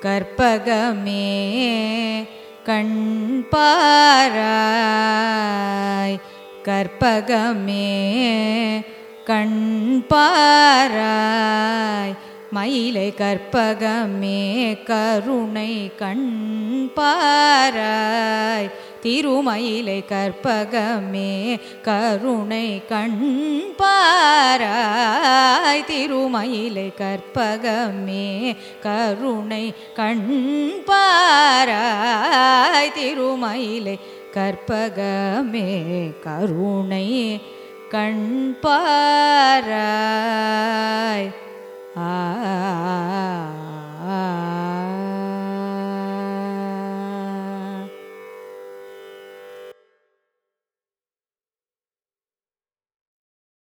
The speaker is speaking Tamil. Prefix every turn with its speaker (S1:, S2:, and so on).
S1: கற்பகமே கண் பாராய் கற்பகமே கண் பாராய் மயிலை கற்பகமே கருணை கண் பாராய் திருமயிலை கற்பகமே கருணை கண் பாராய் திருமயிலை கற்பகமே கருணை கண் பாராய் திருமயிலை கற்பகமே கருணை கண் பாராய்